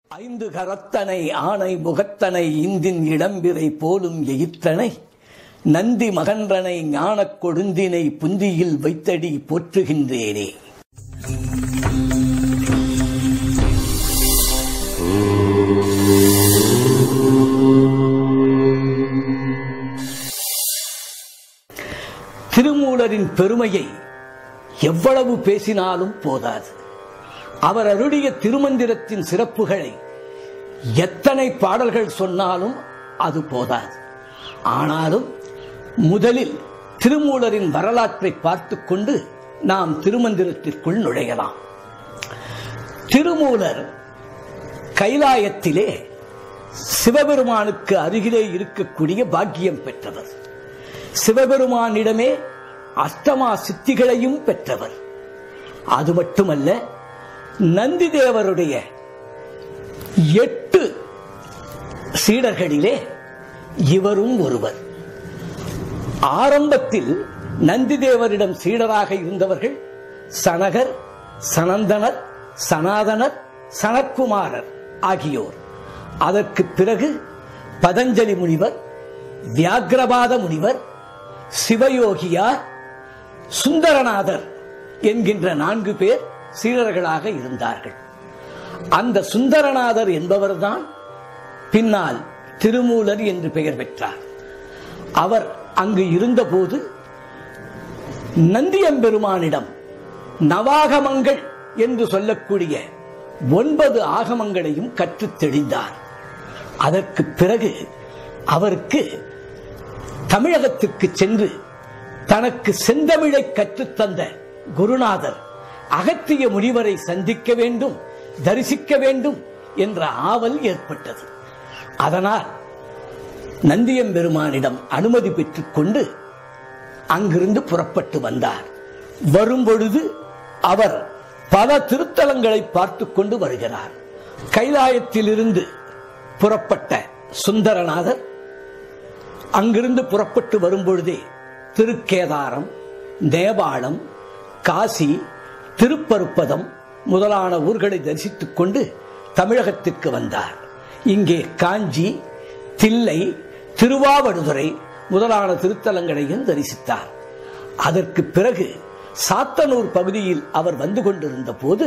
ஐந்து கரத்தனை ஆணை முகத்தனை இந்தின் இடம்பிறை போலும் எயித்தனை நந்தி மகன்றனை ஞானக் கொழுந்தினை புந்தியில் வைத்தடி போற்றுகின்றேனே திருமூலரின் பெருமையை எவ்வளவு பேசினாலும் போதாது அவர் அருளிய திருமந்திரத்தின் சிறப்புகளை எத்தனை பாடல்கள் சொன்னாலும் அது போதாது ஆனாலும் முதலில் திருமூலரின் வரலாற்றை பார்த்துக் கொண்டு நாம் திருமந்திரத்திற்குள் நுழையலாம் திருமூலர் கைலாயத்திலே சிவபெருமானுக்கு அருகிலே இருக்கக்கூடிய பாக்கியம் பெற்றவர் சிவபெருமானிடமே அஷ்டமா சித்திகளையும் பெற்றவர் அது மட்டுமல்ல நந்தி தேவருடைய எட்டு சீடர்களிலே இவரும் ஒருவர் ஆரம்பத்தில் நந்தி தேவரிடம் சீடராக இருந்தவர்கள் சனகர் சனந்தனர் சனாதனர் சனத்குமாரர் ஆகியோர் அதற்கு பிறகு பதஞ்சலி முனிவர் வியாக்கிரபாத முனிவர் சிவயோகியார் சுந்தரநாதர் என்கின்ற நான்கு பேர் சீடர்களாக இருந்தார்கள் அந்த சுந்தரநாதர் என்பவர்தான் பின்னால் திருமூலர் என்று பெயர் பெற்றார் அவர் அங்கு இருந்தபோது நந்தியம்பெருமானிடம் நவாகமங்கள் என்று சொல்லக்கூடிய ஒன்பது ஆகமங்களையும் கற்றுத் தெளிந்தார் அதற்கு பிறகு அவருக்கு தமிழகத்திற்கு சென்று தனக்கு செந்தமிழை கற்றுத்தந்த குருநாதர் அகத்திய முனிவரை சந்திக்க வேண்டும் தரிசிக்க வேண்டும் என்ற ஆவல் ஏற்பட்டது அதனால் நந்தியம்பெருமானிடம் அனுமதி பெற்றுக் கொண்டு அங்கிருந்து புறப்பட்டு வந்தார் வரும்பொழுது அவர் பல திருத்தலங்களை பார்த்துக் கொண்டு வருகிறார் கைலாயத்திலிருந்து புறப்பட்ட சுந்தரநாதர் அங்கிருந்து புறப்பட்டு வரும்பொழுதே திருக்கேதாரம் நேபாளம் காசி திருப்பருப்பதம் முதலான ஊர்களை தரிசித்துக் கொண்டு தமிழகத்திற்கு வந்தார் இங்கே காஞ்சி தில்லை திருவாவடுதுறை முதலான திருத்தலங்களையும் தரிசித்தார் அதற்கு பிறகு சாத்தனூர் பகுதியில் அவர் வந்து கொண்டிருந்த போது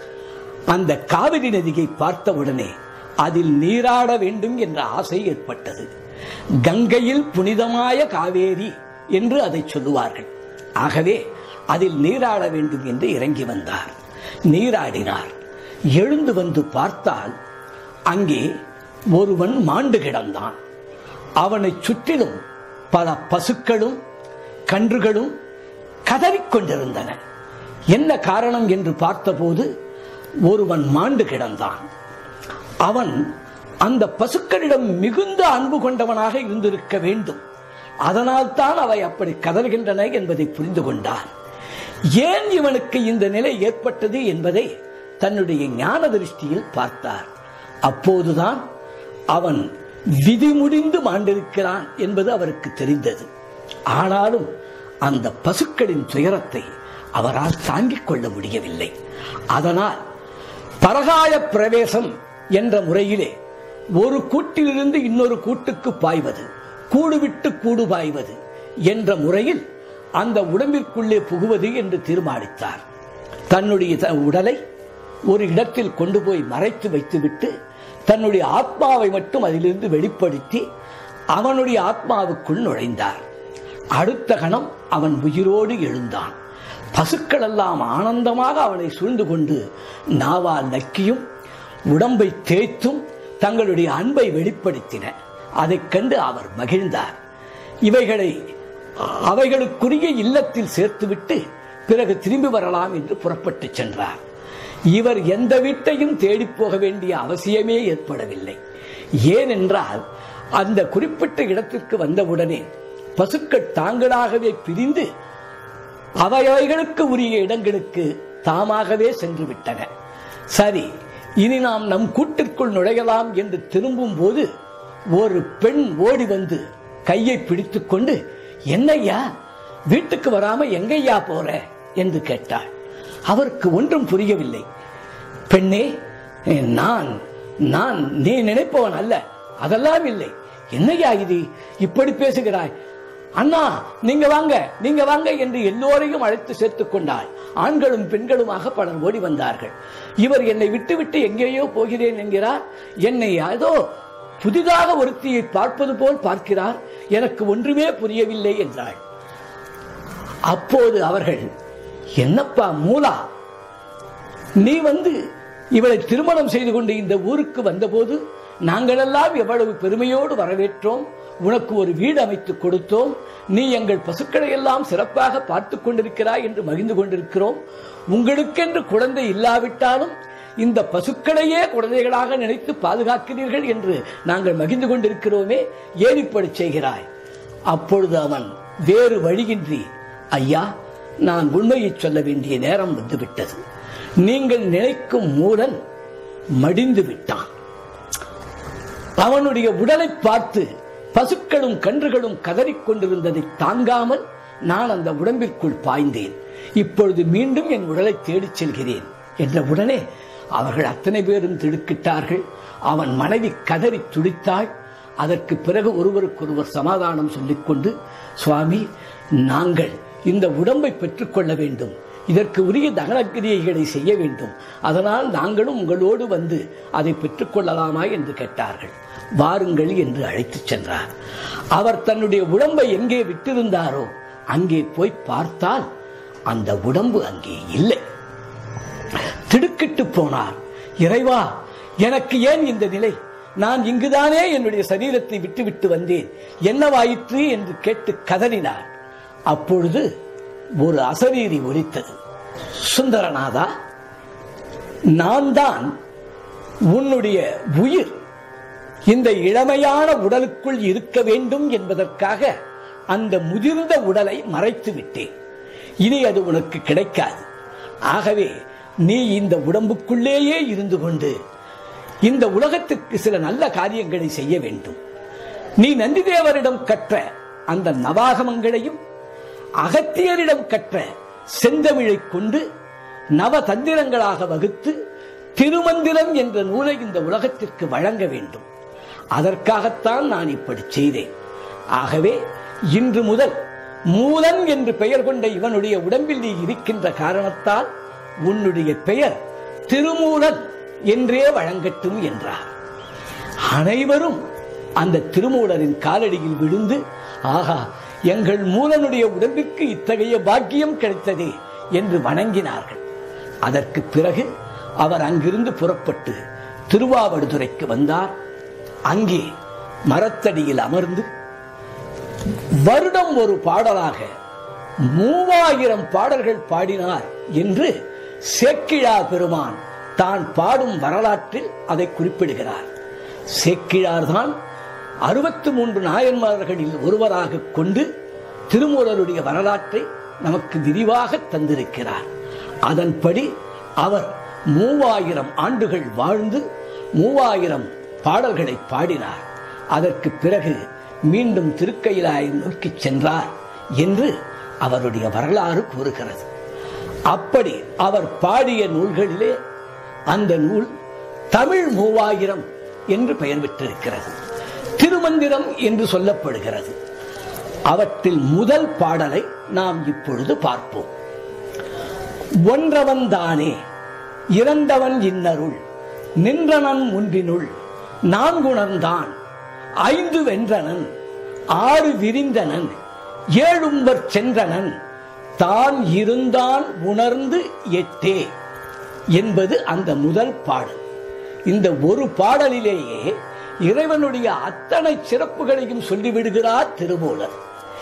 அந்த காவிரி நதியை பார்த்தவுடனே அதில் நீராட வேண்டும் என்ற ஆசை ஏற்பட்டது கங்கையில் புனிதமாய காவேரி என்று அதை சொல்லுவார்கள் ஆகவே அதில் நீராட வேண்டும் என்று இறங்கி வந்தார் நீராடினார் எழுந்து வந்து பார்த்தால் அங்கே ஒருவன் மாண்டு கிடந்தான் அவனை சுற்றிலும் பல பசுக்களும் கன்றுகளும் கதறிக்கொண்டிருந்தன என்ன காரணம் என்று பார்த்தபோது ஒருவன் மாண்டு கிடந்தான் அவன் அந்த பசுக்களிடம் மிகுந்த அன்பு கொண்டவனாக இருந்திருக்க வேண்டும் அதனால் தான் அவை அப்படி கதறுகின்றன என்பதை புரிந்து கொண்டான் ஏன் இவனுக்கு இந்த நிலை ஏற்பட்டது என்பதை தன்னுடைய ஞான திருஷ்டியில் பார்த்தார் அப்போதுதான் அவன் விதி முடிந்து மாண்டிருக்கிறான் என்பது அவருக்கு தெரிந்தது ஆனாலும் அந்த பசுக்களின் துயரத்தை அவரால் தாங்கிக் கொள்ள முடியவில்லை அதனால் பரகாய பிரவேசம் என்ற முறையிலே ஒரு கூட்டிலிருந்து இன்னொரு கூட்டுக்கு பாய்வது கூடு விட்டு கூடு பாய்வது என்ற முறையில் அந்த உடம்பிற்குள்ளே புகுவது என்று தீர்மானித்தார் தன்னுடைய உடலை ஒரு இடத்தில் கொண்டு போய் மறைத்து வைத்துவிட்டு தன்னுடைய ஆத்மாவை மட்டும் அதிலிருந்து வெளிப்படுத்தி அவனுடைய ஆத்மாவுக்குள் நுழைந்தார் அடுத்த கணம் அவன் உயிரோடு எழுந்தான் பசுக்கள் எல்லாம் ஆனந்தமாக அவனை சூழ்ந்து கொண்டு நாவால் நக்கியும் உடம்பை தேய்த்தும் தங்களுடைய அன்பை வெளிப்படுத்தின அதைக் கண்டு அவர் மகிழ்ந்தார் இவைகளை அவைகளுக்குரிய இல்லத்தில் சேர்த்துவிட்டு பிறகு திரும்பி வரலாம் என்று புறப்பட்டு சென்றார் இவர் எந்த வீட்டையும் தேடி போக வேண்டிய அவசியமே ஏற்படவில்லை ஏனென்றால் அந்த குறிப்பிட்ட இடத்திற்கு வந்தவுடனே பசுக்கள் தாங்களாகவே பிரிந்து அவைகளுக்கு உரிய இடங்களுக்கு தாமாகவே சென்று விட்டன சரி இனி நாம் நம் கூட்டிற்குள் நுழையலாம் என்று திரும்பும் போது ஒரு பெண் ஓடி வந்து கையை பிடித்துக் கொண்டு என்னையா வீட்டுக்கு வராம எங்கய்யா போற என்று கேட்டாள் அவருக்கு ஒன்றும் புரியவில்லை பெண்ணே நான் நான் நீ நினைப்பவன் அல்ல அதெல்லாம் இல்லை என்னையா இது இப்படி பேசுகிறாய் அண்ணா நீங்க வாங்க நீங்க வாங்க என்று எல்லோரையும் அழைத்து சேர்த்துக் கொண்டாள் ஆண்களும் பெண்களுமாக பலர் ஓடி வந்தார்கள் இவர் என்னை விட்டுவிட்டு எங்கேயோ போகிறேன் என்கிறார் என்னை ஏதோ புதிதாக ஒருத்தியை பார்ப்பது போல் பார்க்கிறார் எனக்கு ஒன்றுமே புரியவில்லை என்றாள் அப்போது அவர்கள் என்னப்பா மூலா நீ வந்து இவளை திருமணம் செய்து கொண்டு இந்த ஊருக்கு வந்தபோது நாங்களெல்லாம் எவ்வளவு பெருமையோடு வரவேற்றோம் உனக்கு ஒரு வீடு அமைத்து கொடுத்தோம் நீ எங்கள் பசுக்களை எல்லாம் சிறப்பாக பார்த்துக் கொண்டிருக்கிறாய் என்று மகிழ்ந்து கொண்டிருக்கிறோம் உங்களுக்கென்று குழந்தை இல்லாவிட்டாலும் இந்த பசுக்களையே குழந்தைகளாக நினைத்து பாதுகாக்கிறீர்கள் என்று நாங்கள் மகிழ்ந்து கொண்டிருக்கிறோமே ஏன் இப்படி செய்கிறாய் அப்பொழுது அவன் வேறு வழியின்றி ஐயா நான் உண்மையை சொல்ல வேண்டிய நேரம் வந்துவிட்டது நீங்கள் நினைக்கும் மூடன் மடிந்து விட்டான் அவனுடைய உடலை பார்த்து பசுக்களும் கன்றுகளும் கதறிக் கொண்டிருந்ததை தாங்காமல் நான் அந்த உடம்பிற்குள் பாய்ந்தேன் இப்பொழுது மீண்டும் என் உடலை தேடிச் செல்கிறேன் என்ற உடனே அவர்கள் அத்தனை பேரும் திடுக்கிட்டார்கள் அவன் மனைவி கதறி துடித்தாள் அதற்கு பிறகு ஒருவருக்கொருவர் சமாதானம் சொல்லிக்கொண்டு சுவாமி நாங்கள் இந்த உடம்பை பெற்றுக்கொள்ள வேண்டும் இதற்கு உரிய தகனக்கிரியைகளை செய்ய வேண்டும் அதனால் நாங்களும் உங்களோடு வந்து அதை பெற்றுக்கொள்ளலாமா என்று கேட்டார்கள் வாருங்கள் என்று அழைத்துச் சென்றார் அவர் தன்னுடைய உடம்பை எங்கே விட்டிருந்தாரோ அங்கே போய் பார்த்தால் அந்த உடம்பு அங்கே இல்லை திடுக்கிட்டு போனார் இறைவா எனக்கு ஏன் இந்த நிலை நான் இங்குதானே என்னுடைய சரீரத்தை விட்டுவிட்டு வந்தேன் என்னவாயிற்று என்று கேட்டு கதறினார் அப்பொழுது ஒரு அசரீரி ஒலித்தது சுந்தரநாதா நான் தான் உன்னுடைய உயிர் இந்த இளமையான உடலுக்குள் இருக்க வேண்டும் என்பதற்காக அந்த முதிர்ந்த உடலை மறைத்து விட்டேன் இனி அது உனக்கு கிடைக்காது ஆகவே நீ இந்த உடம்புக்குள்ளேயே இருந்து கொண்டு இந்த உலகத்திற்கு சில நல்ல காரியங்களை செய்ய வேண்டும் நீ நந்திதேவரிடம் கற்ற அந்த நவாகமங்களையும் அகத்தியரிடம் கற்ற செந்தமிழை கொண்டு நவ தந்திரங்களாக வகுத்து திருமந்திரம் என்ற நூலை இந்த உலகத்திற்கு வழங்க வேண்டும் அதற்காகத்தான் நான் இப்படி செய்தேன் ஆகவே இன்று முதல் மூலன் என்று பெயர் கொண்ட இவனுடைய உடம்பில் நீ இருக்கின்ற காரணத்தால் உன்னுடைய பெயர் திருமூலன் என்றே வழங்கட்டும் என்றார் அனைவரும் அந்த திருமூலரின் காலடியில் விழுந்து ஆகா எங்கள் மூலனுடைய உடம்பிற்கு இத்தகைய பாக்கியம் கிடைத்ததே என்று வணங்கினார்கள் அதற்கு பிறகு அவர் அங்கிருந்து புறப்பட்டு திருவாவடுதுறைக்கு வந்தார் அங்கே மரத்தடியில் அமர்ந்து வருடம் ஒரு பாடலாக மூவாயிரம் பாடல்கள் பாடினார் என்று சேக்கிழார் பெருமான் தான் பாடும் வரலாற்றில் அதை குறிப்பிடுகிறார் சேக்கிழார் தான் அறுபத்தி மூன்று நாயன்மார்களில் ஒருவராக கொண்டு திருமூலருடைய வரலாற்றை நமக்கு விரிவாக தந்திருக்கிறார் அதன்படி அவர் மூவாயிரம் ஆண்டுகள் வாழ்ந்து மூவாயிரம் பாடல்களை பாடினார் அதற்கு பிறகு மீண்டும் திருக்கையிலாயம் நோக்கி சென்றார் என்று அவருடைய வரலாறு கூறுகிறது அப்படி அவர் பாடிய நூல்களிலே அந்த நூல் தமிழ் மூவாயிரம் என்று பெயர் பெற்றிருக்கிறது திருமந்திரம் என்று சொல்லப்படுகிறது அவற்றில் முதல் பாடலை நாம் இப்பொழுது பார்ப்போம் ஒன்றவன் தானே இறந்தவன் இன்னருள் நின்றனன் முன்பினுள் நான்குணர்ந்தான் ஐந்து வென்றனன் ஆறு விரிந்தனன் ஏழும்பர் சென்றனன் தான் இருந்தான் உணர்ந்து எட்டே என்பது அந்த முதல் பாடல் இந்த ஒரு பாடலிலேயே இறைவனுடைய அத்தனை சிறப்புகளையும் சொல்லிவிடுகிறார் திருமூலர்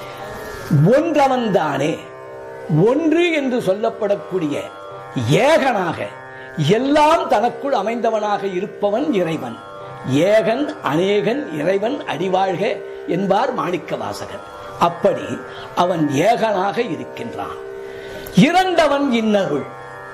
ஒன்றவன் தானே ஒன்று என்று சொல்லப்படக்கூடிய ஏகனாக எல்லாம் தனக்குள் அமைந்தவனாக இருப்பவன் இறைவன் ஏகன் அநேகன் இறைவன் அடிவாழ்க என்பார் மாணிக்க வாசகர் அப்படி அவன் ஏகனாக இருக்கின்றான் இரண்டவன் இன்னருள்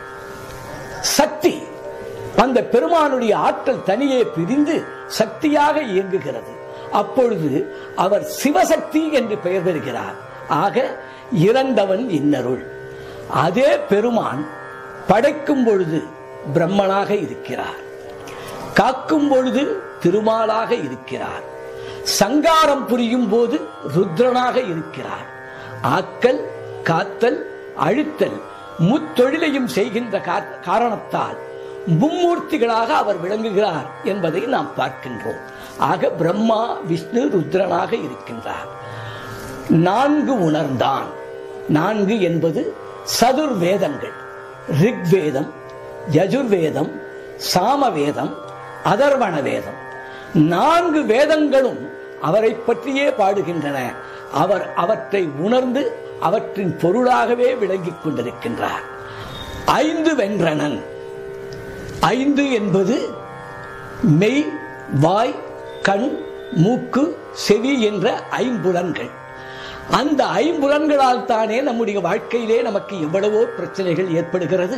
சக்தி அந்த பெருமானுடைய ஆற்றல் தனியே பிரிந்து சக்தியாக இயங்குகிறது அப்பொழுது அவர் சிவசக்தி என்று பெயர் பெறுகிறார் ஆக இறந்தவன் இன்னருள் அதே பெருமான் படைக்கும் பொழுது பிரம்மனாக இருக்கிறார் காக்கும் பொழுது திருமாலாக இருக்கிறார் சங்காரம் புரியும் போது ருத்ரனாக இருக்கிறார் ஆக்கல் காத்தல் அழுத்தல் முத்தொழிலையும் செய்கின்ற கா- காரணத்தால் மும்மூர்த்திகளாக அவர் விளங்குகிறார் என்பதை நாம் பார்க்கின்றோம் ஆக பிரம்மா விஷ்ணு ருத்ரனாக இருக்கின்றார் நான்கு உணர்ந்தான் நான்கு என்பது சதுர் வேதங்கள் ரிக்வேதம் யஜுர்வேதம் சாமவேதம் அதர்வண வேதம் நான்கு வேதங்களும் அவரை பற்றியே பாடுகின்றன அவர் அவற்றை உணர்ந்து அவற்றின் பொருளாகவே விளங்கிக் கொண்டிருக்கின்றார் ஐந்து வென்றனன் ஐந்து என்பது மெய் வாய் கண் மூக்கு செவி என்ற ஐம்புலன்கள் அந்த ஐம்புலன்களால் தானே நம்முடைய வாழ்க்கையிலே நமக்கு எவ்வளவோ பிரச்சனைகள் ஏற்படுகிறது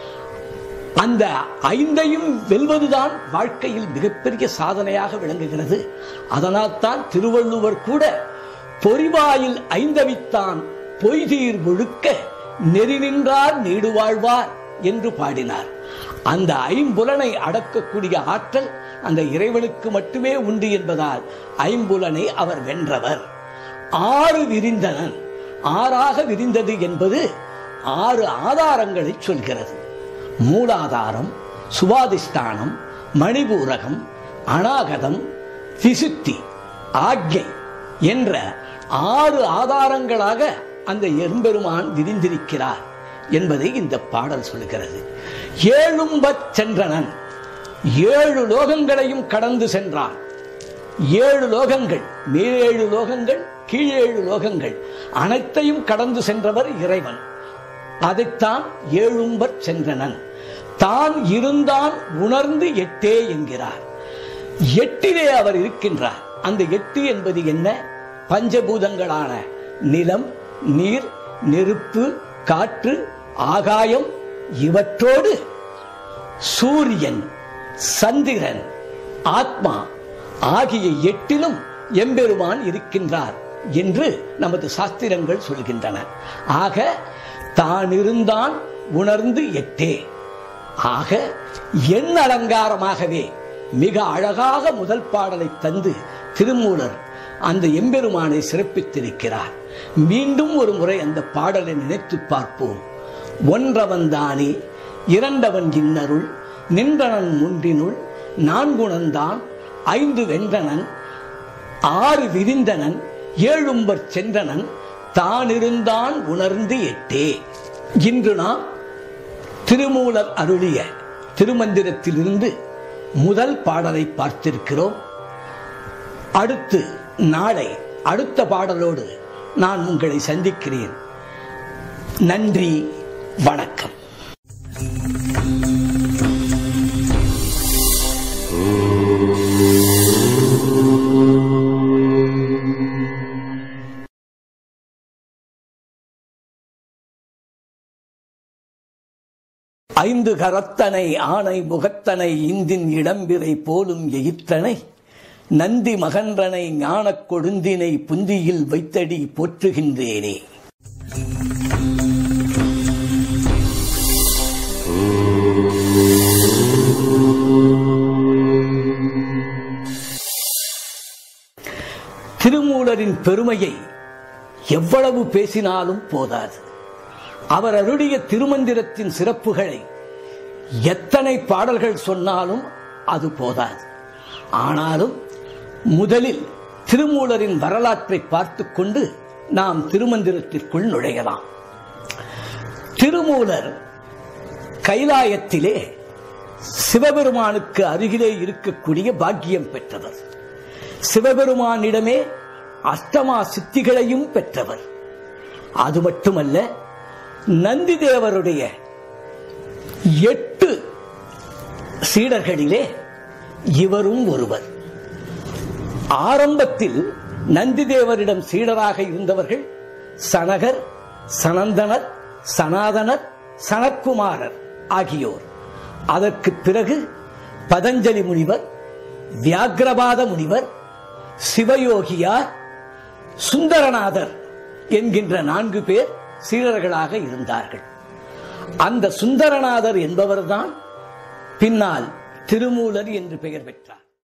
அந்த ஐந்தையும் வெல்வதுதான் வாழ்க்கையில் மிகப்பெரிய சாதனையாக விளங்குகிறது அதனால் தான் திருவள்ளுவர் கூட பொறிவாயில் ஐந்தவித்தான் பொய்தீர் ஒழுக்க நெறி நின்றார் நீடு வாழ்வார் என்று பாடினார் அந்த ஐம்புலனை அடக்கக்கூடிய ஆற்றல் அந்த இறைவனுக்கு மட்டுமே உண்டு என்பதால் ஐம்புலனை அவர் வென்றவர் ஆறு விரிந்தனன் ஆறாக விரிந்தது என்பது ஆறு ஆதாரங்களை சொல்கிறது மூலாதாரம் சுவாதிஷ்டானம் மணிபூரகம் அநாகதம் விசுத்தி ஆக்ஞை என்ற ஆறு ஆதாரங்களாக அந்த எம்பெருமான் விரிந்திருக்கிறார் என்பதை இந்த பாடல் சொல்கிறது ஏழும்பச் சென்றனன் ஏழு லோகங்களையும் கடந்து சென்றான் ஏழு லோகங்கள் மேலேழு லோகங்கள் கீழேழு லோகங்கள் அனைத்தையும் கடந்து சென்றவர் இறைவன் அதைத்தான் ஏழும்பற் சென்றனன் தான் இருந்தான் உணர்ந்து எட்டே என்கிறார் எட்டிலே அவர் இருக்கின்றார் அந்த எட்டு என்பது என்ன பஞ்சபூதங்களான நிலம் நீர் நெருப்பு காற்று ஆகாயம் இவற்றோடு சூரியன் சந்திரன் ஆத்மா ஆகிய எட்டிலும் எம்பெருமான் இருக்கின்றார் என்று நமது சாஸ்திரங்கள் சொல்கின்றன ஆக தான் இருந்தான் உணர்ந்து எட்டே ஆக எண் அலங்காரமாகவே மிக அழகாக முதல் பாடலை தந்து திருமூலர் அந்த எம்பெருமானை சிறப்பித்திருக்கிறார் மீண்டும் ஒரு முறை அந்த பாடலை நினைத்து பார்ப்போம் ஒன்றவன் தானே இரண்டவன் இன்னருள் நின்றனன் முன்றினுள் நான்குணந்தான் ஐந்து வென்றனன் ஆறு விரிந்தனன் ஏழும்பற் சென்றனன் தானிருந்தான் உணர்ந்து எட்டே இன்று நாம் திருமூலர் அருளிய திருமந்திரத்திலிருந்து முதல் பாடலை பார்த்திருக்கிறோம் அடுத்து நாளை அடுத்த பாடலோடு நான் உங்களை சந்திக்கிறேன் நன்றி வணக்கம் ஐந்து கரத்தனை ஆணை முகத்தனை இந்தின் இடம்பிறை போலும் எயிற்றனை நந்தி மகன்றனை ஞானக் கொழுந்தினை புந்தியில் வைத்தடி போற்றுகின்றேனே திருமூலரின் பெருமையை எவ்வளவு பேசினாலும் போதாது அவர் அருளிய திருமந்திரத்தின் சிறப்புகளை எத்தனை பாடல்கள் சொன்னாலும் அது போதாது ஆனாலும் முதலில் திருமூலரின் வரலாற்றை பார்த்துக் கொண்டு நாம் திருமந்திரத்திற்குள் நுழையலாம் திருமூலர் கைலாயத்திலே சிவபெருமானுக்கு அருகிலே இருக்கக்கூடிய பாக்கியம் பெற்றவர் சிவபெருமானிடமே அஷ்டமா சித்திகளையும் பெற்றவர் அது மட்டுமல்ல நந்தி தேவருடைய எட்டு சீடர்களிலே இவரும் ஒருவர் ஆரம்பத்தில் நந்தி தேவரிடம் சீடராக இருந்தவர்கள் சனகர் சனந்தனர் சனாதனர் சனத்குமாரர் ஆகியோர் அதற்கு பிறகு பதஞ்சலி முனிவர் வியாக்கிரபாத முனிவர் சிவயோகியார் சுந்தரநாதர் என்கின்ற நான்கு பேர் சீடர்களாக இருந்தார்கள் அந்த சுந்தரநாதர் என்பவர்தான் பின்னால் திருமூலர் என்று பெயர் பெற்றார்